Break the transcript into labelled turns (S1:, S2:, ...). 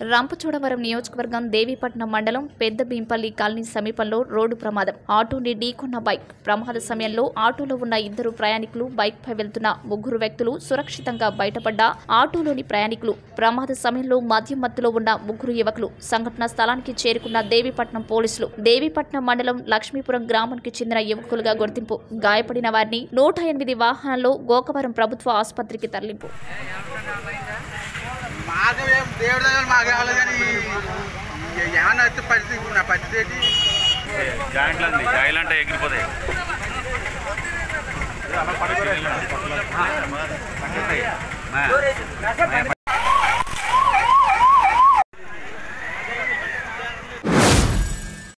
S1: రంపచోడవరం నియోజకవర్గం దేవీపట్నం మండలం పెద్ద భీంపల్లి కాలనీ సమీపంలో రోడ్డు ప్రమాదం ఆటోని ఢీకొన్న బైక్ ప్రమాద సమయంలో ఆటోలో ఉన్న ఇద్దరు ప్రయాణికులు బైక్ పై వెళ్తున్న ముగ్గురు వ్యక్తులు సురక్షితంగా బయటపడ్డ ఆటోలోని ప్రయాణికులు ప్రమాద సమయంలో మద్యం మత్తులో ఉన్న ముగ్గురు యువకులు సంఘటనా స్థలానికి చేరుకున్న దేవీపట్నం పోలీసులు దేవీపట్నం మండలం లక్ష్మీపురం గ్రామానికి చెందిన యువకులుగా గుర్తింపు గాయపడిన వారిని నూట ఎనిమిది వాహనాల్లో గోకవరం ప్రభుత్వ ఆసుపత్రికి తరలింపు
S2: మాకు ఏం దేవుడి దగ్గర మాకు కావాలి కానీ ఇక ఏమన్నా వచ్చే పరిస్థితి నా పరిస్థితి ఏంటి?
S3: జాయింట్లు అండి జాయిలు అంటే ఎగిరిపోతాయి మా.